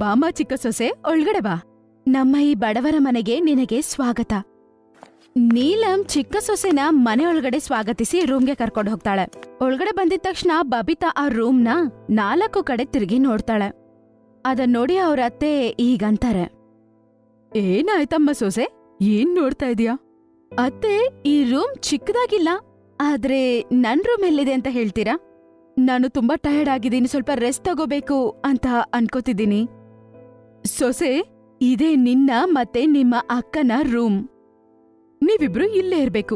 ಬಾಮ ಚಿಕ್ಕ ಸೊಸೆ ಒಳಗಡೆ ಬಾ ನಮ್ಮ ಈ ಬಡವರ ಮನೆಗೆ ನಿನಗೆ ಸ್ವಾಗತ ನೀಲಂ ಚಿಕ್ಕ ಸೊಸೆನ ಮನೆ ಒಳಗಡೆ ಸ್ವಾಗತಿಸಿ ರೂಮ್ಗೆ ಕರ್ಕೊಂಡು ಹೋಗ್ತಾಳೆ ಒಳಗಡೆ ಬಂದಿದ ತಕ್ಷಣ ಬಬಿತಾ ಆ ರೂಮ್ನ ನಾಲ್ಕು ಕಡೆ ತಿರುಗಿ ನೋಡ್ತಾಳೆ ಅದನ್ ನೋಡಿ ಅವ್ರ ಅತ್ತೆ ಈಗಂತಾರೆ ಏನಾಯ್ತಮ್ಮ ಸೊಸೆ ಏನ್ ನೋಡ್ತಾ ಇದೀಯಾ ಅತ್ತೆ ಈ ರೂಮ್ ಚಿಕ್ಕದಾಗಿಲ್ಲ ಆದ್ರೆ ನನ್ ರೂಮ್ ಎಲ್ಲಿದೆ ಅಂತ ಹೇಳ್ತೀರಾ ನಾನು ತುಂಬಾ ಟಯರ್ಡ್ ಆಗಿದ್ದೀನಿ ಸ್ವಲ್ಪ ರೆಸ್ಟ್ ತಗೋಬೇಕು ಅಂತ ಅನ್ಕೋತಿದ್ದೀನಿ ಸೊಸೆ ಇದೇ ನಿನ್ನ ಮತ್ತೆ ನಿಮ್ಮ ಅಕ್ಕನ ರೂಮ್ ನೀವಿಬ್ರು ಇಲ್ಲೇ ಇರ್ಬೇಕು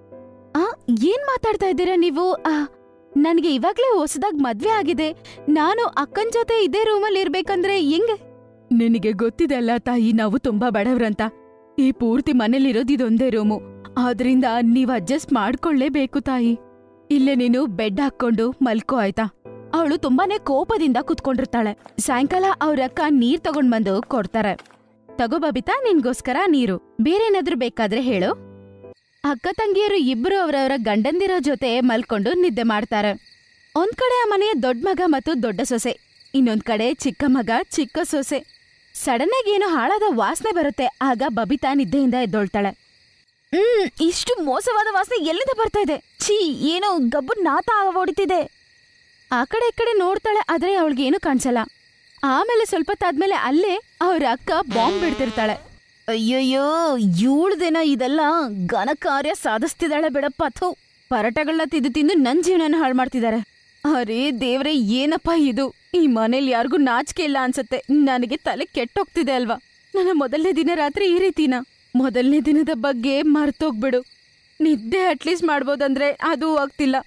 ಆ ಏನ್ ಮಾತಾಡ್ತಾ ಇದ್ದೀರಾ ನೀವು ಆ ನನ್ಗೆ ಇವಾಗ್ಲೇ ಹೊಸದಾಗ್ ಮದ್ವೆ ಆಗಿದೆ ನಾನು ಅಕ್ಕನ್ ಜೊತೆ ಇದೇ ರೂಮಲ್ಲಿ ಇರ್ಬೇಕಂದ್ರೆ ಹೆಂಗೆ ನಿನಗೆ ಗೊತ್ತಿದೆ ಅಲ್ಲ ತಾಯಿ ನಾವು ತುಂಬಾ ಬಡವ್ರಂತ ಈ ಪೂರ್ತಿ ಮನೇಲಿರೋದು ಇದೊಂದೇ ರೂಮು ಆದ್ರಿಂದ ನೀವ್ ಅಡ್ಜಸ್ಟ್ ಮಾಡ್ಕೊಳ್ಳೇಬೇಕು ತಾಯಿ ಇಲ್ಲೇ ನೀನು ಬೆಡ್ ಹಾಕೊಂಡು ಮಲ್ಕೋ ಆಯ್ತಾ ಅವಳು ತುಂಬಾನೇ ಕೋಪದಿಂದ ಕುತ್ಕೊಂಡಿರ್ತಾಳೆ ಸಾಯಂಕಾಲ ಅವ್ರಕ್ಕ ನೀರ್ ತಗೊಂಡ್ ಬಂದು ಕೊಡ್ತಾರೆ ತಗೋ ಬಬಿತಾ ನಿನ್ಗೋಸ್ಕರ ನೀರು ಬೇರೇನಾದ್ರೂ ಬೇಕಾದ್ರೆ ಹೇಳು ಅಕ್ಕ ತಂಗಿಯರು ಇಬ್ರು ಅವರವರ ಗಂಡಂದಿರೋ ಜೊತೆ ಮಲ್ಕೊಂಡು ನಿದ್ದೆ ಮಾಡ್ತಾರೆ ಒಂದ್ ಕಡೆ ಆ ಮನೆಯ ದೊಡ್ಡ ಮಗ ಮತ್ತು ದೊಡ್ಡ ಸೊಸೆ ಇನ್ನೊಂದ್ ಕಡೆ ಚಿಕ್ಕ ಮಗ ಚಿಕ್ಕ ಸೊಸೆ ಸಡನ್ ಆಗಿ ಏನೋ ಹಾಳಾದ ವಾಸನೆ ಬರುತ್ತೆ ಆಗ ಬಬಿತಾ ನಿದ್ದೆಯಿಂದ ಎದ್ದೊಳ್ತಾಳೆ ಹ್ಮ್ ಇಷ್ಟು ಮೋಸವಾದ ವಾಸನೆ ಎಲ್ಲಿಂದ ಬರ್ತಾ ಇದೆ ಛೀ ಏನೋ ಗಬ್ಬು ನಾತ ಹೊಡಿತಿದೆ ಆ ಕಡೆ ಈ ಕಡೆ ನೋಡ್ತಾಳೆ ಆದ್ರೆ ಅವಳಿಗೆ ಏನು ಕಾಣಿಸಲ್ಲ ಆಮೇಲೆ ಸ್ವಲ್ಪ ತಾದ್ಮೇಲೆ ಅಲ್ಲೇ ಅವ್ರ ಅಕ್ಕ ಬಾಂಬ್ ಬಿಡ್ತಿರ್ತಾಳೆ ಅಯ್ಯಯ್ಯೋ ಏಳ್ದೇನ ಇದೆಲ್ಲ ಘನ ಕಾರ್ಯ ಸಾಧಿಸ್ತಿದ್ದಾಳೆ ಬಿಡಪ್ಪ ಥು ಪರಟಗಳನ್ನ ತಿಂದು ತಿಂದು ನನ್ ಜೀವನನ ಹಾಳು ಮಾಡ್ತಿದ್ದಾರೆ ಅರೇ ದೇವ್ರೆ ಏನಪ್ಪ ಇದು ಈ ಮನೇಲಿ ಯಾರಿಗೂ ನಾಚಿಕೆ ಇಲ್ಲ ಅನ್ಸತ್ತೆ ನನಗೆ ತಲೆ ಕೆಟ್ಟೋಗ್ತಿದೆ ಅಲ್ವಾ ನನ್ನ ಮೊದಲನೇ ದಿನ ರಾತ್ರಿ ಈ ರೀತಿನ ಮೊದಲನೇ ದಿನದ ಬಗ್ಗೆ ಮರ್ತೋಗ್ಬಿಡು ನಿದ್ದೆ ಅಟ್ಲೀಸ್ಟ್ ಮಾಡ್ಬೋದಂದ್ರೆ ಅದೂ ಆಗ್ತಿಲ್ಲ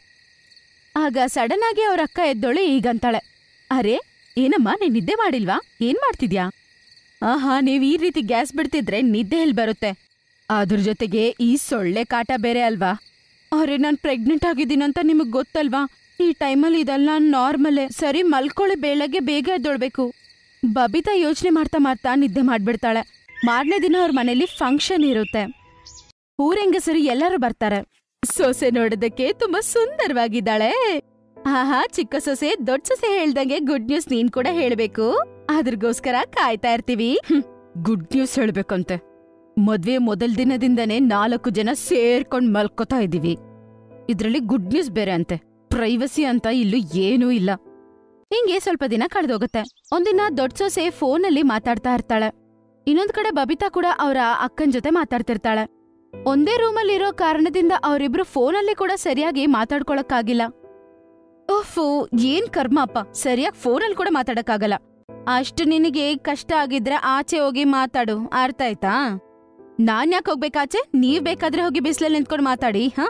ಆಗ ಸಡನ್ ಆಗಿ ಅವ್ರ ಅಕ್ಕ ಎದ್ದೋಳು ಈಗಂತಾಳೆ ಅರೆ ಏನಮ್ಮ ನೀನ್ ನಿದ್ದೆ ಮಾಡಿಲ್ವಾ ಏನ್ ಮಾಡ್ತಿದ್ಯಾ ಆಹಾ ನೀವ್ ಈ ರೀತಿ ಗ್ಯಾಸ್ ಬಿಡ್ತಿದ್ರೆ ನಿದ್ದೆ ಎಲ್ಲಿ ಬರುತ್ತೆ ಅದ್ರ ಜೊತೆಗೆ ಈ ಸೊಳ್ಳೆ ಕಾಟ ಬೇರೆ ಅಲ್ವಾ ಅರೆ ನಾನ್ ಪ್ರೆಗ್ನೆಂಟ್ ಆಗಿದ್ದೀನಂತ ನಿಮಗ್ ಗೊತ್ತಲ್ವಾ ಈ ಟೈಮಲ್ಲಿ ಇದೆಲ್ಲ ನಾರ್ಮಲೇ ಸರಿ ಮಲ್ಕೊಳ್ಳಿ ಬೆಳಗ್ಗೆ ಬೇಗ ಎದ್ದೊಳ್ಬೇಕು ಬಬಿತಾ ಯೋಚನೆ ಮಾಡ್ತಾ ಮಾಡ್ತಾ ನಿದ್ದೆ ಮಾಡ್ಬಿಡ್ತಾಳೆ ಮಾರನೇ ದಿನ ಅವ್ರ ಮನೇಲಿ ಫಂಕ್ಷನ್ ಇರುತ್ತೆ ಊರೆಂಗಸರು ಎಲ್ಲರೂ ಬರ್ತಾರೆ ಸೊಸೆ ನೋಡೋದಕ್ಕೆ ತುಂಬಾ ಸುಂದರವಾಗಿದ್ದಾಳೆ ಆಹಾ ಚಿಕ್ಕ ಸೊಸೆ ದೊಡ್ಡ ಸೊಸೆ ಹೇಳ್ದಂಗೆ ಗುಡ್ ನ್ಯೂಸ್ ನೀನ್ ಕೂಡ ಹೇಳ್ಬೇಕು ಅದ್ರಗೋಸ್ಕರ ಕಾಯ್ತಾ ಇರ್ತೀವಿ ಗುಡ್ ನ್ಯೂಸ್ ಹೇಳ್ಬೇಕಂತೆ ಮದ್ವೆ ಮೊದಲ್ ದಿನದಿಂದನೇ ನಾಲ್ಕು ಜನ ಸೇರ್ಕೊಂಡ್ ಮಲ್ಕೋತಾ ಇದೀವಿ ಇದ್ರಲ್ಲಿ ಗುಡ್ ನ್ಯೂಸ್ ಬೇರೆ ಅಂತೆ ಪ್ರೈವಸಿ ಅಂತ ಇಲ್ಲೂ ಏನೂ ಇಲ್ಲ ಹಿಂಗೆ ಸ್ವಲ್ಪ ದಿನ ಕಳೆದೋಗುತ್ತೆ ಒಂದಿನ ದೊಡ್ಡ ಸೊಸೆ ಫೋನಲ್ಲಿ ಮಾತಾಡ್ತಾ ಇರ್ತಾಳೆ ಇನ್ನೊಂದ್ ಕಡೆ ಬಬಿತಾ ಕೂಡ ಅವರ ಅಕ್ಕನ್ ಜೊತೆ ಮಾತಾಡ್ತಿರ್ತಾಳೆ ಒಂದೇ ರೂಮಲ್ಲಿರೋ ಕಾರಣದಿಂದ ಅವರಿಬ್ರು ಫೋನಲ್ಲಿ ಕೂಡ ಸರಿಯಾಗಿ ಮಾತಾಡ್ಕೊಳಕ್ಕಾಗಿಲ್ಲ ಓಫೋ ಏನ್ ಕರ್ಮ ಅಪ್ಪ ಸರಿಯಾಗಿ ಫೋನಲ್ಲಿ ಕೂಡ ಮಾತಾಡಕ್ಕಾಗಲ್ಲ ಅಷ್ಟು ನಿನಗೆ ಕಷ್ಟ ಆಗಿದ್ರೆ ಆಚೆ ಹೋಗಿ ಮಾತಾಡು ಅರ್ಥ ಆಯ್ತಾ ನಾನ್ ಯಾಕೆ ಹೋಗ್ಬೇಕಾಚೆ ನೀವ್ ಬೇಕಾದ್ರೆ ಹೋಗಿ ಬಿಸಿಲಲ್ಲಿ ನಿಂತ್ಕೊಂಡು ಮಾತಾಡಿ ಹಾ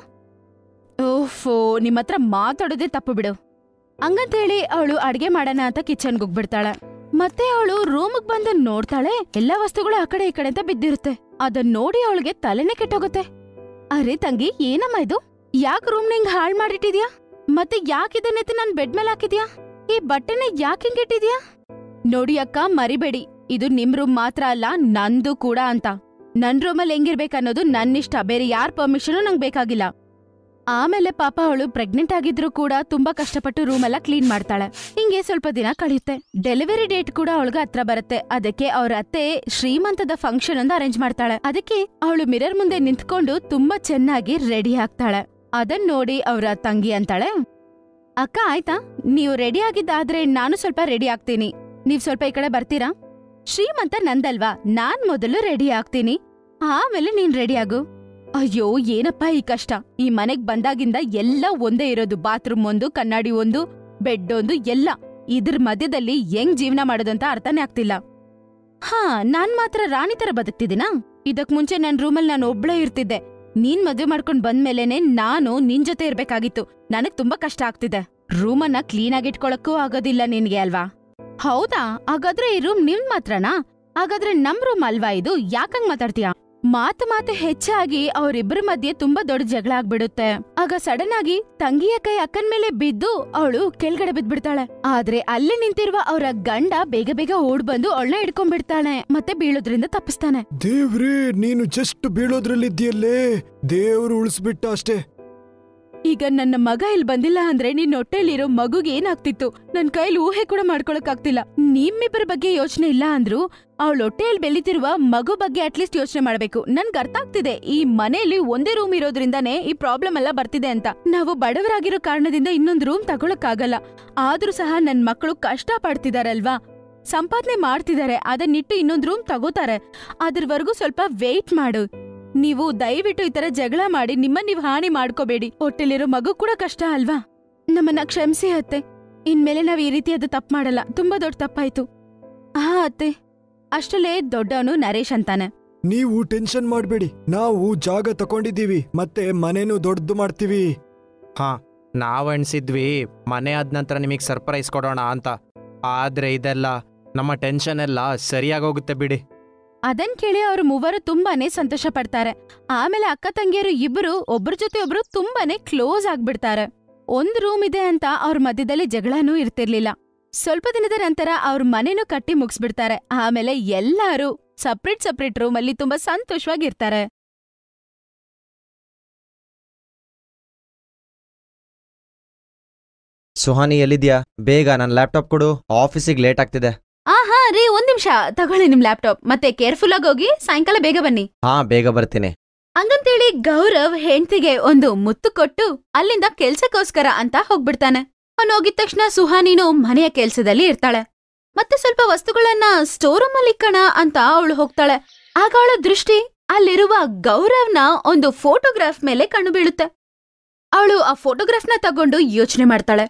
ಓಫೋ ನಿಮ್ಮ ಹತ್ರ ಮಾತಾಡೋದೇ ತಪ್ಪು ಬಿಡು ಹಂಗಂತೇಳಿ ಅವಳು ಅಡ್ಗೆ ಮಾಡೋಣ ಅಂತ ಕಿಚನ್ಗೆ ಹೋಗ್ಬಿಡ್ತಾಳೆ ಮತ್ತೆ ಅವಳು ರೂಮ್ಗ್ ಬಂದು ನೋಡ್ತಾಳೆ ಎಲ್ಲಾ ವಸ್ತುಗಳು ಆ ಕಡೆ ಈ ಕಡೆ ಅಂತ ಬಿದ್ದಿರುತ್ತೆ ಅದನ್ ನೋಡಿ ಅವಳಿಗೆ ತಲೆನೇ ಕೆಟ್ಟೋಗುತ್ತೆ ಅರೆ ತಂಗಿ ಏನಮ್ಮ ಇದು ಯಾಕ್ ರೂಮ್ ನಿಂಗ್ ಹಾಳ್ ಮಾಡಿಟ್ಟಿದ್ಯಾ ಮತ್ತೆ ಯಾಕ್ ಇದನ್ನೆತ್ತಿ ನನ್ ಬೆಡ್ ಮೇಲೆ ಹಾಕಿದ್ಯಾ ಈ ಬಟ್ಟೆನ ಯಾಕ್ ಹಿಂಗಿಟ್ಟಿದ್ಯಾ ನೋಡಿ ಅಕ್ಕ ಮರಿಬೇಡಿ ಇದು ನಿಮ್ ರೂಮ್ ಮಾತ್ರ ಅಲ್ಲ ನಂದು ಕೂಡ ಅಂತ ನನ್ ರೂಮಲ್ಲಿ ಹೆಂಗಿರ್ಬೇಕನ್ನೋದು ನನ್ನಿಷ್ಟ ಬೇರೆ ಯಾರ್ ಪರ್ಮಿಷನು ನಂಗ್ ಬೇಕಾಗಿಲ್ಲ ಆಮೇಲೆ ಪಾಪ ಅವಳು ಪ್ರೆಗ್ನೆಂಟ್ ಆಗಿದ್ರು ಕೂಡ ತುಂಬಾ ಕಷ್ಟಪಟ್ಟು ರೂಮ್ ಎಲ್ಲ ಕ್ಲೀನ್ ಮಾಡ್ತಾಳೆ ಹಿಂಗೆ ಸ್ವಲ್ಪ ದಿನ ಕಳೆಯುತ್ತೆ ಡೆಲಿವರಿ ಡೇಟ್ ಕೂಡ ಅವಳಿಗೆ ಹತ್ರ ಬರುತ್ತೆ ಅದಕ್ಕೆ ಅವ್ರ ಅತ್ತೆ ಶ್ರೀಮಂತದ ಫಂಕ್ಷನ್ ಒಂದು ಅರೇಂಜ್ ಮಾಡ್ತಾಳೆ ಅದಕ್ಕೆ ಅವಳು ಮಿರರ್ ಮುಂದೆ ನಿಂತ್ಕೊಂಡು ತುಂಬಾ ಚೆನ್ನಾಗಿ ರೆಡಿ ಆಗ್ತಾಳೆ ಅದನ್ ನೋಡಿ ಅವ್ರ ತಂಗಿ ಅಂತಾಳೆ ಅಕ್ಕ ಆಯ್ತಾ ನೀವು ರೆಡಿ ಆಗಿದ್ದಾದ್ರೆ ನಾನು ಸ್ವಲ್ಪ ರೆಡಿ ಆಗ್ತೀನಿ ನೀವ್ ಸ್ವಲ್ಪ ಈ ಕಡೆ ಬರ್ತೀರಾ ಶ್ರೀಮಂತ ನಂದಲ್ವಾ ನಾನ್ ಮೊದಲು ರೆಡಿ ಆಗ್ತೀನಿ ಆಮೇಲೆ ನೀನ್ ರೆಡಿ ಆಗು ಅಯ್ಯೋ ಏನಪ್ಪ ಈ ಕಷ್ಟ ಈ ಮನೆಗ್ ಬಂದಾಗಿಂದ ಎಲ್ಲ ಒಂದೇ ಇರೋದು ಬಾತ್ರೂಮ್ ಒಂದು ಕನ್ನಡಿ ಒಂದು ಬೆಡ್ ಒಂದು ಎಲ್ಲ ಇದ್ರ ಮಧ್ಯದಲ್ಲಿ ಹೆಂಗ್ ಜೀವನ ಮಾಡೋದಂತ ಅರ್ಥನೇ ಆಗ್ತಿಲ್ಲ ಹಾ ನಾನ್ ಮಾತ್ರ ರಾಣಿ ತರ ಬದುಕ್ತಿದ್ದೀನಾ ಇದಕ್ ಮುಂಚೆ ನನ್ ರೂಮಲ್ಲಿ ನಾನು ಒಬ್ಳೇ ಇರ್ತಿದ್ದೆ ನೀನ್ ಮದ್ವೆ ಮಾಡ್ಕೊಂಡ್ ಬಂದ್ಮೇಲೆನೆ ನಾನು ನಿನ್ ಜೊತೆ ಇರ್ಬೇಕಾಗಿತ್ತು ನನಗ್ ತುಂಬಾ ಕಷ್ಟ ಆಗ್ತಿದೆ ರೂಮನ್ನ ಕ್ಲೀನ್ ಆಗಿ ಇಟ್ಕೊಳಕ್ಕೂ ಆಗೋದಿಲ್ಲ ನಿನ್ಗೆ ಅಲ್ವಾ ಹೌದಾ ಹಾಗಾದ್ರೆ ಈ ರೂಮ್ ನಿಮ್ ಮಾತ್ರನಾ ಹಾಗಾದ್ರೆ ನಮ್ ರೂಮ್ ಅಲ್ವಾ ಇದು ಯಾಕಂಗ್ ಮಾತಾಡ್ತೀಯಾ ಮಾತು ಮಾತು ಹೆಚ್ಚಾಗಿ ಅವರಿಬ್ಬರ ಮಧ್ಯೆ ತುಂಬಾ ದೊಡ್ಡ ಜಗಳ ಆಗ್ಬಿಡುತ್ತೆ ಆಗ ಸಡನ್ ಆಗಿ ತಂಗಿಯ ಕೈ ಅಕ್ಕನ್ ಮೇಲೆ ಬಿದ್ದು ಅವಳು ಕೆಳಗಡೆ ಬಿದ್ಬಿಡ್ತಾಳೆ ಆದ್ರೆ ಅಲ್ಲಿ ನಿಂತಿರುವ ಅವರ ಗಂಡ ಬೇಗ ಬೇಗ ಓಡ್ ಬಂದು ಅವಳನ್ನ ಹಿಡ್ಕೊಂಡ್ಬಿಡ್ತಾನೆ ಮತ್ತೆ ಬೀಳೋದ್ರಿಂದ ತಪ್ಪಿಸ್ತಾನೆ ದೇವ್ರೇ ನೀನು ಜಸ್ಟ್ ಬೀಳೋದ್ರಲ್ಲಿದ್ಯಲ್ಲೇ ದೇವ್ರು ಉಳಿಸ್ಬಿಟ್ಟ ಅಷ್ಟೇ ಈಗ ನನ್ನ ಮಗ ಇಲ್ಲಿ ಬಂದಿಲ್ಲ ಅಂದ್ರೆ ನಿನ್ ಹೊಟ್ಟೆಲಿರೋ ಮಗುಗೆ ಏನಾಗ್ತಿತ್ತು ನನ್ ಕೈಲಿ ಊಹೆ ಕೂಡ ಮಾಡ್ಕೊಳಕ್ ಆಗ್ತಿಲ್ಲ ನಿಮ್ಮಿಬ್ಬರ ಬಗ್ಗೆ ಯೋಚನೆ ಇಲ್ಲ ಅಂದ್ರು ಅವಳ ಹೊಟ್ಟೆಯಲ್ಲಿ ಬೆಳಿತಿರುವ ಮಗು ಬಗ್ಗೆ ಅಟ್ಲೀಸ್ಟ್ ಯೋಚನೆ ಮಾಡ್ಬೇಕು ನನ್ಗೆ ಅರ್ಥ ಆಗ್ತಿದೆ ಈ ಮನೆಯಲ್ಲಿ ಒಂದೇ ರೂಮ್ ಇರೋದ್ರಿಂದಾನೇ ಈ ಪ್ರಾಬ್ಲಮ್ ಎಲ್ಲ ಬರ್ತಿದೆ ಅಂತ ನಾವು ಬಡವರಾಗಿರೋ ಕಾರಣದಿಂದ ಇನ್ನೊಂದು ರೂಮ್ ತಗೊಳಕ್ಕಾಗಲ್ಲ ಆದ್ರೂ ಸಹ ನನ್ ಮಕ್ಕಳು ಕಷ್ಟ ಪಡ್ತಿದಾರಲ್ವಾ ಸಂಪಾದನೆ ಮಾಡ್ತಿದ್ದಾರೆ ಅದನ್ನಿಟ್ಟು ಇನ್ನೊಂದ್ ರೂಮ್ ತಗೋತಾರೆ ಅದ್ರವರೆಗೂ ಸ್ವಲ್ಪ ವೇಟ್ ಮಾಡು ನೀವು ದಯವಿಟ್ಟು ಈ ತರ ಜಗಳ ಮಾಡಿ ನಿಮ್ಮ ನೀವು ಹಾನಿ ಮಾಡ್ಕೋಬೇಡಿ ಹೊಟ್ಟೆಲಿರೋ ಮಗು ಕೂಡ ಕಷ್ಟ ಅಲ್ವಾ ನಮ್ಮನ್ನ ಕ್ಷಮಿಸಿ ಅತ್ತೆ ಇನ್ಮೇಲೆ ನಾವ್ ಈ ರೀತಿಯಾದ ತಪ್ಪು ಮಾಡಲ್ಲ ತುಂಬಾ ದೊಡ್ಡ ತಪ್ಪಾಯ್ತು ಹಾ ಅತ್ತೆ ಅಷ್ಟಲ್ಲೇ ದೊಡ್ಡವನು ನರೇಶ್ ಅಂತಾನೆ ನೀವು ಟೆನ್ಷನ್ ಮಾಡಬೇಡಿ ನಾವು ಜಾಗ ತಕೊಂಡಿದ್ದೀವಿ ಮತ್ತೆ ಮನೇನು ದೊಡ್ಡದು ಮಾಡ್ತೀವಿ ನಾವು ಎಣ್ಸಿದ್ವಿ ಮನೆ ಆದ ನಂತರ ನಿಮಗೆ ಸರ್ಪ್ರೈಸ್ ಕೊಡೋಣ ಅಂತ ಆದ್ರೆ ಇದೆಲ್ಲ ನಮ್ಮ ಟೆನ್ಷನ್ ಎಲ್ಲ ಸರಿಯಾಗೋಗುತ್ತೆ ಬಿಡಿ ಅದನ್ ಕೇಳಿ ಅವ್ರು ಮೂವರು ತುಂಬಾನೇ ಸಂತೋಷ ಪಡ್ತಾರೆ ಆಮೇಲೆ ಅಕ್ಕ ತಂಗಿಯರು ಇಬ್ರು ಒಬ್ರ ಜೊತೆ ಒಬ್ರು ತುಂಬಾನೇ ಕ್ಲೋಸ್ ಆಗ್ಬಿಡ್ತಾರೆ ಒಂದ್ ರೂಮ್ ಇದೆ ಅಂತ ಅವ್ರ ಮಧ್ಯದಲ್ಲಿ ಜಗಳನೂ ಇರ್ತಿರ್ಲಿಲ್ಲ ಸ್ವಲ್ಪ ದಿನದ ನಂತರ ಅವ್ರ ಮನೆನೂ ಕಟ್ಟಿ ಮುಗಿಸ್ಬಿಡ್ತಾರೆ ಆಮೇಲೆ ಎಲ್ಲಾರು ಸಪ್ರೇಟ್ ಸಪ್ರೇಟ್ ರೂಮ್ ಅಲ್ಲಿ ತುಂಬಾ ಸಂತೋಷವಾಗಿರ್ತಾರೆ ಸುಹಾನಿ ಎಲ್ಲಿದ್ಯಾ ಬೇಗ ನನ್ನ ಲ್ಯಾಪ್ಟಾಪ್ ಕೊಡು ಆಫೀಸಿಗೆ ಲೇಟ್ ಆಗ್ತಿದೆ ಆಹಾ ರೀ ಒಂದ್ ನಿಮಿಷ ತಗೊಳ್ಳಿ ನಿಮ್ ಲ್ಯಾಪ್ಟಾಪ್ ಮತ್ತೆ ಕೇರ್ಫುಲ್ ಆಗಿ ಹೋಗಿ ಸಾಯಂಕಾಲ ಬೇಗ ಬನ್ನಿ ಹಾ ಬೇಗ ಬರ್ತೀನಿ ಹಂಗಂತೇಳಿ ಗೌರವ್ ಹೆಂಡ್ತಿಗೆ ಒಂದು ಮುತ್ತು ಕೊಟ್ಟು ಅಲ್ಲಿಂದ ಕೆಲ್ಸಕ್ಕೋಸ್ಕರ ಅಂತ ಹೋಗ್ಬಿಡ್ತಾನೆ ಅವನು ಹೋಗಿದ ತಕ್ಷಣ ಸುಹಾನಿನು ಮನೆಯ ಕೆಲ್ಸದಲ್ಲಿ ಇರ್ತಾಳೆ ಮತ್ತೆ ಸ್ವಲ್ಪ ವಸ್ತುಗಳನ್ನ ಸ್ಟೋರ್ ರೂಮ್ ಅಲ್ಲಿ ಇಕ್ಕಣ ಅಂತ ಅವಳು ಹೋಗ್ತಾಳೆ ಆಗ ಅವಳ ದೃಷ್ಟಿ ಅಲ್ಲಿರುವ ಗೌರವ್ನ ಒಂದು ಫೋಟೋಗ್ರಾಫ್ ಮೇಲೆ ಕಣ್ಣು ಬೀಳುತ್ತೆ ಅವಳು ಆ ಫೋಟೋಗ್ರಾಫ್ನ ತಗೊಂಡು ಯೋಚನೆ ಮಾಡ್ತಾಳೆ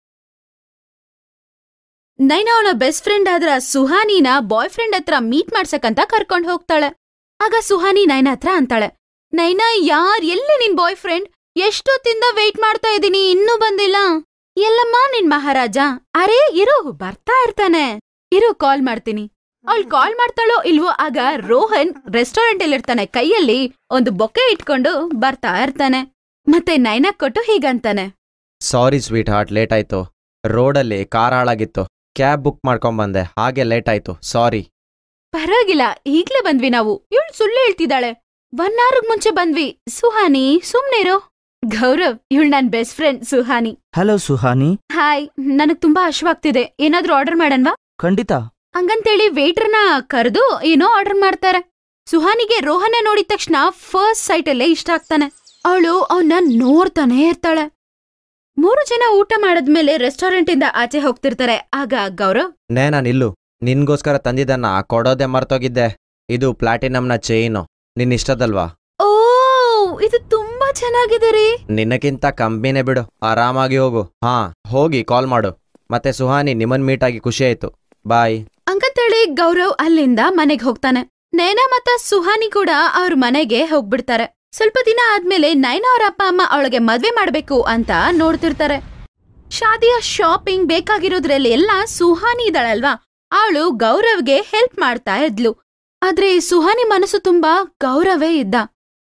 ನೈನಾ ಅವನ ಬೆಸ್ಟ್ ಫ್ರೆಂಡ್ ಆದ್ರ ಸುಹಾನಿನ ಬಾಯ್ ಫ್ರೆಂಡ್ ಹತ್ರ ಮೀಟ್ ಮಾಡ್ಸಕ್ಕಂತ ಕರ್ಕೊಂಡ್ ಹೋಗ್ತಾಳೆ ಆಗ ಸುಹಾನಿ ನೈನಾ ಹತ್ರ ಅಂತಾಳೆ ನೈನಾ ಯಾರ್ ಎಲ್ಲಿ ನಿನ್ ಬಾಯ್ ಫ್ರೆಂಡ್ ಎಷ್ಟೊತ್ತಿಂದ ವೇಟ್ ಮಾಡ್ತಾ ಇದೀನಿ ಇನ್ನೂ ಬಂದಿಲ್ಲ ಎಲ್ಲಮ್ಮ ನಿನ್ ಮಹಾರಾಜ ಅರೇ ಇರು ಬರ್ತಾ ಇರ್ತಾನೆ ಇರು ಕಾಲ್ ಮಾಡ್ತೀನಿ ಅವಳು ಕಾಲ್ ಮಾಡ್ತಾಳೋ ಇಲ್ವೋ ಆಗ ರೋಹನ್ ರೆಸ್ಟೋರೆಂಟ್ ಇರ್ತಾನೆ ಕೈಯಲ್ಲಿ ಒಂದು ಬೊಕ್ಕೆ ಇಟ್ಕೊಂಡು ಬರ್ತಾ ಇರ್ತಾನೆ ಮತ್ತೆ ನೈನಾ ಕೊಟ್ಟು ಹೀಗಂತಾನೆ ಸಾರಿ ಸ್ವೀಟ್ ಹಾರ್ಟ್ ಲೇಟ್ ಆಯ್ತು ರೋಡಲ್ಲಿ ಕಾರ್ ಹಾಳಾಗಿತ್ತು ಕ್ಯಾಬ್ ಬುಕ್ ಮಾಡ್ಕೊಂಬಂದೆ ಹಾಗೆ ಲೇಟ್ ಆಯ್ತು ಸಾರಿ ಪರವಾಗಿಲ್ಲ ಈಗ್ಲೇ ಬಂದ್ವಿ ನಾವು ಇವಳು ಸುಳ್ಳು ಹೇಳ್ತಿದ್ದಾಳೆ ಒನ್ ಅವರ್ಗ್ ಮುಂಚೆ ಬಂದ್ವಿ ಸುಹಾನಿ ಸುಮ್ನಿರೋ ಗೌರವ್ ಇವಳು ನನ್ best friend Suhani hello Suhani hi ನನಗ್ ತುಂಬಾ ಹಶ್ವಾಗ್ತಿದೆ ಏನಾದ್ರೂ ಆರ್ಡರ್ ಮಾಡನ್ವಾ ಖಂಡಿತ ಹಂಗಂತೇಳಿ ವೇಟ್ರನ್ನ ಕರೆದು ಏನೋ ಆರ್ಡರ್ ಮಾಡ್ತಾರೆ ಸುಹಾನಿಗೆ ರೋಹನ ನೋಡಿದ ತಕ್ಷಣ ಫಸ್ಟ್ ಸೈಟಲ್ಲೇ ಇಷ್ಟ ಆಗ್ತಾನೆ ಅವಳು ಅವನ್ನ ನೋಡ್ತಾನೆ ಇರ್ತಾಳೆ ಮೂರು ಜನ ಊಟ ಮಾಡದ್ಮೇಲೆ ರೆಸ್ಟೋರೆಂಟ್ ಇಂದ ಆಚೆ ಹೋಗ್ತಿರ್ತಾರೆ ಆಗ ಗೌರವ್ ನೇನಾ ನಿಲ್ಲು ನಿನ್ಗೋಸ್ಕರ ತಂದಿದ್ದನ್ನ ಕೊಡೋದೆ ಮರ್ತೋಗಿದ್ದೆ ಇದು ಪ್ಲಾಟಿನಮ್ನ ಚೈನು ನಿನ್ ಇಷ್ಟದಲ್ವಾ ಓ ಇದು ತುಂಬಾ ಚೆನ್ನಾಗಿದೆ ರೀ ನಿನ್ನಕ್ಕಿಂತ ಕಂಪ್ನಿನೇ ಬಿಡು ಆರಾಮಾಗಿ ಹೋಗು ಹಾ ಹೋಗಿ ಕಾಲ್ ಮಾಡು ಮತ್ತೆ ಸುಹಾನಿ ನಿಮ್ಮನ್ ಮೀಟ್ ಆಗಿ ಖುಷಿ ಆಯ್ತು ಬಾಯ್ ಅಂಕಂತೇಳಿ ಗೌರವ್ ಅಲ್ಲಿಂದ ಮನೆಗ್ ಹೋಗ್ತಾನೆ ನೈನಾ ಮತ್ತ ಸುಹಾನಿ ಕೂಡ ಅವ್ರ ಮನೆಗೆ ಹೋಗ್ಬಿಡ್ತಾರೆ ಸ್ವಲ್ಪ ದಿನ ಆದ್ಮೇಲೆ ನೈನಾ ಅವ್ರ ಅಪ್ಪ ಅಮ್ಮ ಅವಳಿಗೆ ಮದ್ವೆ ಮಾಡ್ಬೇಕು ಅಂತ ನೋಡ್ತಿರ್ತಾರೆ ಶಾದಿಯ ಶಾಪಿಂಗ್ ಬೇಕಾಗಿರೋದ್ರಲ್ಲಿ ಎಲ್ಲ ಸುಹಾನಿ ಇದ್ದಾಳಲ್ವಾ ಅವಳು ಗೌರವ್ಗೆ ಹೆಲ್ಪ್ ಮಾಡ್ತಾ ಇದ್ಲು ಆದ್ರೆ ಸುಹಾನಿ ಮನಸ್ಸು ತುಂಬಾ ಗೌರವೇ ಇದ್ದ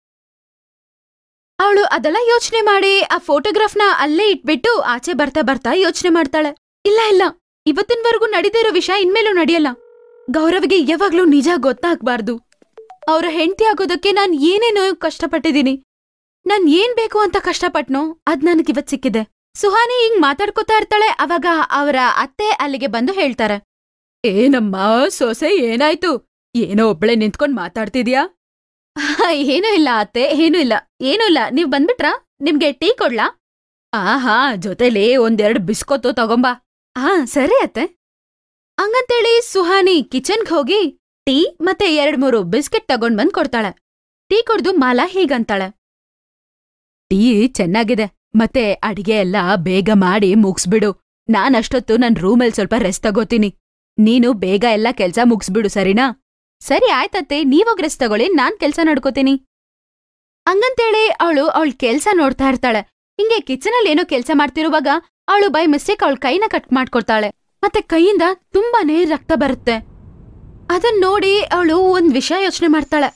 ಅವಳು ಅದೆಲ್ಲ ಯೋಚನೆ ಮಾಡಿ ಆ ಫೋಟೋಗ್ರಾಫ್ನ ಅಲ್ಲೇ ಇಟ್ಬಿಟ್ಟು ಆಚೆ ಬರ್ತಾ ಬರ್ತಾ ಯೋಚನೆ ಮಾಡ್ತಾಳೆ ಇಲ್ಲ ಇಲ್ಲ ಇವತ್ತಿನವರೆಗೂ ನಡೀತಿರೋ ವಿಷಯ ಇನ್ಮೇಲೂ ನಡೆಯಲ್ಲ ಗೌರವ್ಗೆ ಯಾವಾಗ್ಲೂ ನಿಜ ಗೊತ್ತಾಗ್ಬಾರ್ದು ಅವ್ರ ಹೆಂಡತಿ ಆಗೋದಕ್ಕೆ ನಾನ್ ಏನೇನೋ ಕಷ್ಟಪಟ್ಟಿದ್ದೀನಿ ನಾನ್ ಏನ್ ಬೇಕು ಅಂತ ಕಷ್ಟಪಟ್ನೋ ಅದ್ ನನಗಿವತ್ ಸಿಕ್ಕಿದೆ ಸುಹಾನಿ ಹಿಂಗ್ ಮಾತಾಡ್ಕೊತಾ ಇರ್ತಾಳೆ ಅವಾಗ ಅವರ ಅತ್ತೆ ಅಲ್ಲಿಗೆ ಬಂದು ಹೇಳ್ತಾರೆ ಏನಮ್ಮ ಸೊಸೆ ಏನಾಯ್ತು ಏನೋ ಒಬ್ಳೆ ನಿಂತ್ಕೊಂಡ್ ಮಾತಾಡ್ತಿದ್ಯಾ ಏನೂ ಇಲ್ಲ ಅತ್ತೆ ಏನೂ ಇಲ್ಲ ಏನೂ ಇಲ್ಲ ನೀವ್ ಬಂದ್ಬಿಟ್ರಾ ನಿಮ್ಗೆ ಟೀ ಕೊಡ್ಲಾ ಆಹಾ ಜೊತೆಲಿ ಒಂದೆರಡು ಬಿಸ್ಕೊತ್ತು ತಗೊಂಬಾ ಹಾ ಸರಿ ಅತ್ತೆ ಹಂಗಂತೇಳಿ ಸುಹಾನಿ ಕಿಚನ್ಗ್ ಹೋಗಿ ಟೀ ಮತ್ತೆ ಎರಡ್ ಮೂರು ಬಿಸ್ಕೆಟ್ ತಗೊಂಡ್ ಬಂದ್ ಕೊಡ್ತಾಳೆ ಟೀ ಕುಡ್ದು ಮಾಲಾ ಹೀಗಂತಾಳೆ ಟೀ ಚೆನ್ನಾಗಿದೆ ಮತ್ತೆ ಅಡಿಗೆ ಎಲ್ಲ ಬೇಗ ಮಾಡಿ ಮುಗ್ಸ್ಬಿಡು ನಾನ್ ಅಷ್ಟೊತ್ತು ನನ್ ರೂಮಲ್ ಸ್ವಲ್ಪ ರೆಸ್ಟ್ ತಗೋತೀನಿ ನೀನು ಬೇಗ ಎಲ್ಲ ಕೆಲ್ಸ ಮುಗ್ಸ್ಬಿಡು ಸರಿನಾ ಸರಿ ಆಯ್ತತ್ತೆ ನೀವೋಗ್ ರೆಸ್ಟ್ ತಗೊಳ್ಳಿ ನಾನ್ ಕೆಲ್ಸ ನಡ್ಕೋತೀನಿ ಹಂಗಂತೇಳಿ ಅವಳು ಅವಳ ಕೆಲ್ಸ ನೋಡ್ತಾ ಇರ್ತಾಳೆ ಹಿಂಗೆ ಕಿಚನಲ್ಲಿ ಏನೋ ಕೆಲ್ಸ ಮಾಡ್ತಿರುವಾಗ ಅವಳು ಬೈ ಮಿಸ್ಟೇಕ್ ಅವಳ ಕೈನ ಕಟ್ ಮಾಡ್ಕೊಡ್ತಾಳೆ ಮತ್ತೆ ಕೈಯಿಂದ ತುಂಬಾನೇ ರಕ್ತ ಬರುತ್ತೆ ಅದನ್ ನೋಡಿ ಅವಳು ಒಂದ್ ವಿಷಯ ಯೋಚನೆ ಮಾಡ್ತಾಳೆ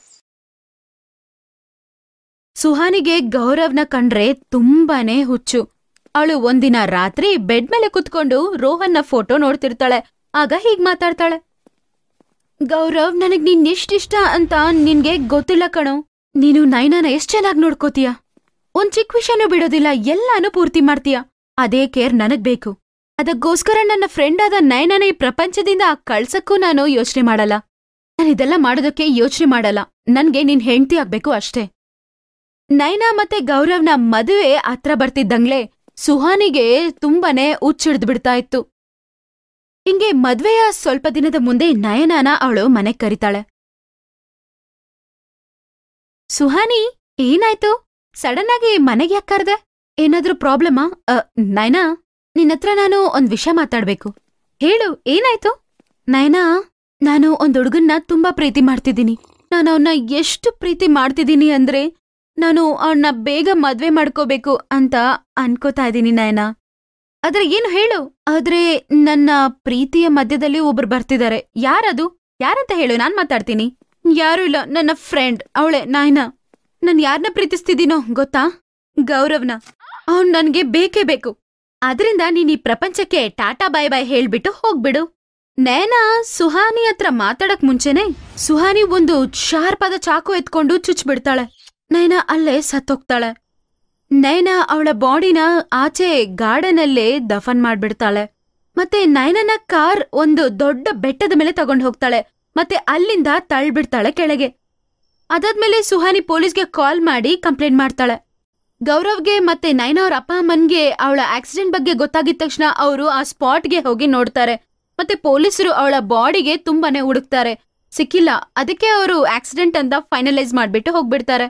ಸುಹಾನಿಗೆ ಗೌರವ್ನ ಕಂಡ್ರೆ ತುಂಬಾನೇ ಹುಚ್ಚು ಅವಳು ಒಂದಿನ ರಾತ್ರಿ ಬೆಡ್ ಮೇಲೆ ಕುತ್ಕೊಂಡು ರೋಹನ್ನ ಫೋಟೋ ನೋಡ್ತಿರ್ತಾಳೆ ಆಗ ಹೀಗ್ ಮಾತಾಡ್ತಾಳೆ ಗೌರವ್ ನನಗ್ ನಿನ್ ಎಷ್ಟಿಷ್ಟ ಅಂತ ನಿನ್ಗೆ ಗೊತ್ತಿಲ್ಲ ಕಣೋ ನೀನು ನೈನಾನ ಎಷ್ಟ್ ಚೆನ್ನಾಗ್ ನೋಡ್ಕೋತೀಯ ಒಂದ್ ಚಿಕ್ಕ ವಿಷಯನೂ ಬಿಡೋದಿಲ್ಲ ಎಲ್ಲಾನು ಪೂರ್ತಿ ಮಾಡ್ತೀಯ ಅದೇ ಕೇರ್ ನನಗ್ ಬೇಕು ಅದಕ್ಕೋಸ್ಕರ ನನ್ನ ಫ್ರೆಂಡ್ ಆದ ನಯನನ ಈ ಪ್ರಪಂಚದಿಂದ ಕಳ್ಸಕ್ಕೂ ನಾನು ಯೋಚನೆ ಮಾಡಲ್ಲ ನಾನು ಇದೆಲ್ಲ ಮಾಡೋದಕ್ಕೆ ಯೋಚನೆ ಮಾಡಲ್ಲ ನನ್ಗೆ ನಿನ್ ಹೆಂಡತಿ ಆಗ್ಬೇಕು ಅಷ್ಟೇ ನಯನ ಮತ್ತೆ ಗೌರವ್ನ ಮದುವೆ ಹತ್ರ ಬರ್ತಿದ್ದಂಗ್ಲೆ ಸುಹಾನಿಗೆ ತುಂಬಾನೇ ಹುಚ್ಚಿಡ್ದು ಬಿಡ್ತಾ ಇತ್ತು ಹಿಂಗೆ ಮದ್ವೆಯ ಸ್ವಲ್ಪ ದಿನದ ಮುಂದೆ ನಯನನ ಅವಳು ಮನೆಗ್ ಕರಿತಾಳೆ ಸುಹಾನಿ ಏನಾಯ್ತು ಸಡನ್ ಆಗಿ ಮನೆಗೆ ಯಾಕೆ ಕರ್ದೆ ಏನಾದ್ರೂ ಪ್ರಾಬ್ಲಮಾ ನಯನಾ ನಿನ್ನತ್ರ ನಾನು ಒಂದ್ ವಿಷಯ ಮಾತಾಡ್ಬೇಕು ಹೇಳು ಏನಾಯ್ತು ನಯನಾ ನಾನು ಒಂದ್ ಹುಡುಗನ್ನ ತುಂಬಾ ಪ್ರೀತಿ ಮಾಡ್ತಿದ್ದೀನಿ ನಾನು ಅವನ್ನ ಎಷ್ಟು ಪ್ರೀತಿ ಮಾಡ್ತಿದ್ದೀನಿ ಅಂದ್ರೆ ನಾನು ಅವನ್ನ ಬೇಗ ಮದ್ವೆ ಮಾಡ್ಕೋಬೇಕು ಅಂತ ಅನ್ಕೋತಾ ಇದ್ದೀನಿ ನಯನಾ ಆದ್ರೆ ಏನು ಹೇಳು ಆದ್ರೆ ನನ್ನ ಪ್ರೀತಿಯ ಮಧ್ಯದಲ್ಲಿ ಒಬ್ರು ಬರ್ತಿದ್ದಾರೆ ಯಾರದು ಯಾರಂತ ಹೇಳು ನಾನ್ ಮಾತಾಡ್ತೀನಿ ಯಾರು ಇಲ್ಲ ನನ್ನ ಫ್ರೆಂಡ್ ಅವಳೆ ನಾಯ್ನ ನಾನ್ ಯಾರನ್ನ ಪ್ರೀತಿಸ್ತಿದ್ದೀನೋ ಗೊತ್ತಾ ಗೌರವ್ನ ಅವ್ನ್ ನನ್ಗೆ ಬೇಕೇ ಬೇಕು ಅದರಿಂದ ನೀನ್ ಈ ಪ್ರಪಂಚಕ್ಕೆ ಟಾಟಾ ಬಾಯ್ ಬಾಯ್ ಹೇಳ್ಬಿಟ್ಟು ಹೋಗ್ಬಿಡು ನಯನ ಸುಹಾನಿ ಹತ್ರ ಮಾತಾಡಕ್ ಮುಂಚೆನೆ ಸುಹಾನಿ ಒಂದು ಶಾರ್ಪ್ ಆದ ಚಾಕು ಎತ್ಕೊಂಡು ಚುಚ್ಬಿಡ್ತಾಳೆ ನಯನ ಅಲ್ಲೇ ಸತ್ತೋಗ್ತಾಳೆ ನಯನ ಅವಳ ಬಾಡಿನ ಆಚೆ ಗಾರ್ಡನಲ್ಲೇ ದಫನ್ ಮಾಡ್ಬಿಡ್ತಾಳೆ ಮತ್ತೆ ನಯನನ ಕಾರ್ ಒಂದು ದೊಡ್ಡ ಬೆಟ್ಟದ ಮೇಲೆ ತಗೊಂಡ್ ಹೋಗ್ತಾಳೆ ಮತ್ತೆ ಅಲ್ಲಿಂದ ತಳ್ಬಿಡ್ತಾಳೆ ಕೆಳಗೆ ಅದಾದ್ಮೇಲೆ ಸುಹಾನಿ ಪೊಲೀಸ್ಗೆ ಕಾಲ್ ಮಾಡಿ ಕಂಪ್ಲೇಂಟ್ ಮಾಡ್ತಾಳೆ ಗೌರವ್ಗೆ ಮತ್ತೆ ನಯನ ಅವ್ರ ಅಪ್ಪ ಅಮ್ಮನ್ಗೆ ಅವಳ ಆಕ್ಸಿಡೆಂಟ್ ಬಗ್ಗೆ ಗೊತ್ತಾಗಿದ ತಕ್ಷಣ ಅವರು ಆ ಸ್ಪಾಟ್ಗೆ ಹೋಗಿ ನೋಡ್ತಾರೆ ಮತ್ತೆ ಪೊಲೀಸರು ಅವಳ ಬಾಡಿಗೆ ತುಂಬಾನೇ ಹುಡುಕ್ತಾರೆ ಸಿಕ್ಕಿಲ್ಲ ಅದಕ್ಕೆ ಅವರು ಆಕ್ಸಿಡೆಂಟ್ ಅಂತ ಫೈನಲೈಸ್ ಮಾಡ್ಬಿಟ್ಟು ಹೋಗ್ಬಿಡ್ತಾರೆ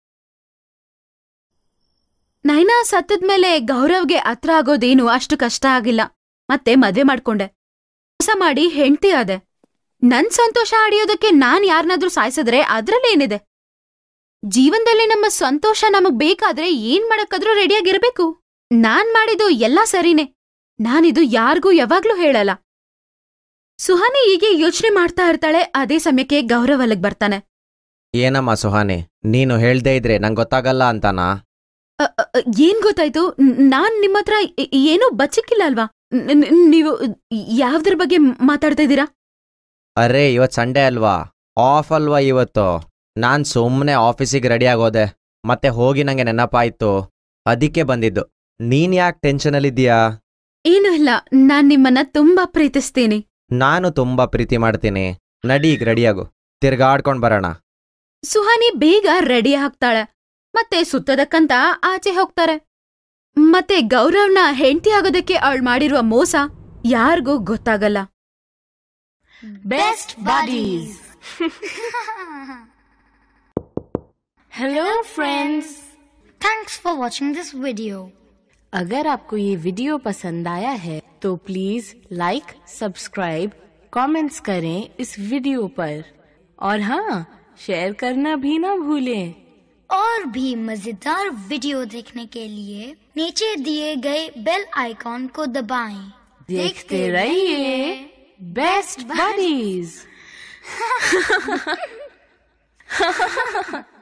ನೈನಾ ಸತ್ತದ್ಮೇಲೆ ಗೌರವ್ಗೆ ಹತ್ರ ಆಗೋದೇನು ಅಷ್ಟು ಕಷ್ಟ ಆಗಿಲ್ಲ ಮತ್ತೆ ಮದ್ವೆ ಮಾಡ್ಕೊಂಡೆ ಮೋಸ ಮಾಡಿ ಹೆಂಡ್ತಿ ಆದೆ ನನ್ ಸಂತೋಷ ಅಡಿಯೋದಕ್ಕೆ ನಾನ್ ಯಾರನ್ನಾದ್ರೂ ಸಾಯಿಸಿದ್ರೆ ಅದ್ರಲ್ಲೇನಿದೆ ಜೀವನದಲ್ಲಿ ನಮ್ಮ ಸಂತೋಷ ನಮಗ್ ಬೇಕಾದ್ರೆ ಏನ್ ಮಾಡಕ್ಕಾದ್ರೂ ರೆಡಿಯಾಗಿರ್ಬೇಕು ನಾನ್ ಮಾಡಿದ್ದು ಎಲ್ಲಾ ಸರಿನೇ ನಾನಿದು ಯಾರಿಗೂ ಯಾವಾಗ್ಲೂ ಹೇಳಲ್ಲ ಸುಹಾನಿ ಹೀಗೆ ಯೋಚನೆ ಮಾಡ್ತಾ ಇರ್ತಾಳೆ ಅದೇ ಸಮಯಕ್ಕೆ ಗೌರವ್ ಅಲ್ಲಿಗ್ ಬರ್ತಾನೆ ಏನಮ್ಮ ಸುಹಾನಿ ನೀನು ಹೇಳ್ದೇ ಇದ್ರೆ ನಂಗೆ ಗೊತ್ತಾಗಲ್ಲ ಅಂತನಾ ಅ, ಅ, ಅ, ಏನ್ ಗೊತ್ತಾಯ್ತು ನ್- ನಾನ್ ನಿಮ್ಮ ಹತ್ರ ಏ- ಏನೂ ಬಚ್ಚಿಕ್ಕಿಲ್ಲ ಅಲ್ವಾ ನ್- ನ್- ನೀವು ಯಾವ್ದ್ರ ಬಗ್ಗೆ ಮಾತಾಡ್ತಾ ಇದ್ದೀರಾ ಅರೆ ಇವತ್ತು ಸಂಡೇ ಅಲ್ವಾ ಆಫ್ ಅಲ್ವಾ ಇವತ್ತು ನಾನು ಸುಮ್ಮನೆ ಆಫೀಸಿಗೆ ರೆಡಿ ಆಗೋದೆ ಮತ್ತೆ ಹೋಗಿ ನಂಗೆ ನೆನಪಾಯ್ತು ಅದಕ್ಕೆ ಬಂದಿದ್ದು ನೀನ್ ಯಾಕೆ ಟೆನ್ಷನಲ್ಲಿದ್ದೀಯಾ ಏನೂ ಇಲ್ಲ ನಾನ್ ನಿಮ್ಮನ್ನ ತುಂಬಾ ಪ್ರೀತಿಸ್ತೀನಿ ನಾನು ತುಂಬಾ ಪ್ರೀತಿ ಮಾಡ್ತೀನಿ ನಡಿ ಈಗ ರೆಡಿಯಾಗು ತಿರ್ಗಾಡ್ಕೊಂಡ್ ಬರೋಣ ಸುಹಾನಿ ಬೇಗ ರೆಡಿ ಆಗ್ತಾಳೆ ಮತ್ತೆ ಸುತ್ತದಕ್ಕಂತ ಆಚೆ ಹೋಗ್ತಾರೆ ಮತ್ತೆ ಗೌರವ್ನ ಹೆಂಡತಿ ಆಗೋದಕ್ಕೆ ಅವಳು ಮಾಡಿರುವ ಮೋಸ ಯಾರಿಗೂ ಗೊತ್ತಾಗಲ್ಲ Best Buddies. Hello friends. Thanks for watching this video. अगर आपको ये वीडियो पसंद आया है तो प्लीज लाइक सब्सक्राइब कमेंट्स करें इस वीडियो पर और हाँ शेयर करना भी ना भूलें और भी मजेदार वीडियो देखने के लिए नीचे दिए गए बेल आइकॉन को दबाएं। देखते रहिए बेस्ट बडीज